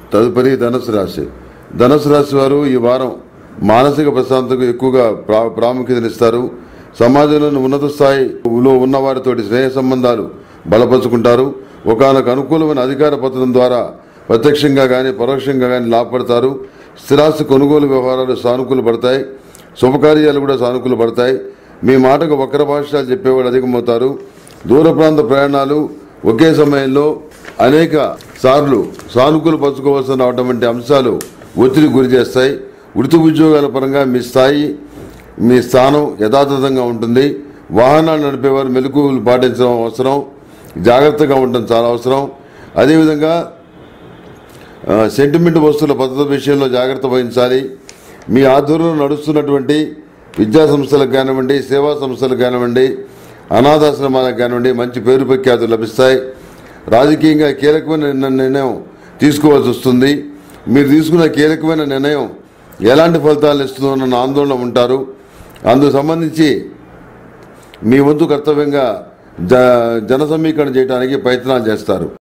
తదుపరి ధనుసు రాశి ధనుసు రాశి వారు ఈ వారం మానసిక ప్రశాంతతకు ఎక్కువగా ప్రా- ప్రాముఖ్యతనిస్తారు సమాజంలోని ఉన్నత స్థాయిలో ఉన్న వారితోటి స్నేహ సంబంధాలు బలపరుచుకుంటారు ఒకనొక అనుకూలమైన అధికార పత్రం ద్వారా ప్రత్యక్షంగా కానీ పరోక్షంగా కానీ లాభపడతారు స్థిరాస్తి కొనుగోలు వ్యవహారాలు సానుకూల పడతాయి శుభకార్యాలు కూడా సానుకూల పడతాయి మీ మాటకు వక్ర భాషలు చెప్పేవాడు అధికమవుతారు దూర ప్రాంత ప్రయాణాలు ఒకే సమయంలో అనేక సార్లు సానుకూల పరచుకోవాల్సిన అటువంటి అంశాలు ఒత్తిడి గురి చేస్తాయి వృత్తి ఉద్యోగాల పరంగా మీ స్థాయి మీ స్థానం యథాతథంగా ఉంటుంది వాహనాలు నడిపేవారు మెలకువలు పాటించడం అవసరం జాగ్రత్తగా ఉండడం చాలా అవసరం అదేవిధంగా ఆ, సెంటిమెంట్ వస్తువుల భద్రత విషయంలో జాగ్రత్త వహించాలి మీ ఆధ్వర్యంలో నడుస్తున్నటువంటి విద్యా సంస్థలకు కానివ్వండి సేవా సంస్థలకు కానివ్వండి అనాథాశ్రమాలకు కానివ్వండి మంచి పేరు ప్రఖ్యాతులు లభిస్తాయి రాజకీయంగా కీలకమైన నిర్ణ- నిర్ణయం తీసుకోవాల్సి వస్తుంది మీరు తీసుకున్న కీలకమైన నిర్ణయం ఎలాంటి ఫలితాలు ఇస్తుందన్న ఆందోళన ఉంటారు అందుకు సంబంధించి మీ వంతు కర్తవ్యంగా జ జన సమీకరణ చేయడానికి ప్రయత్నాలు చేస్తారు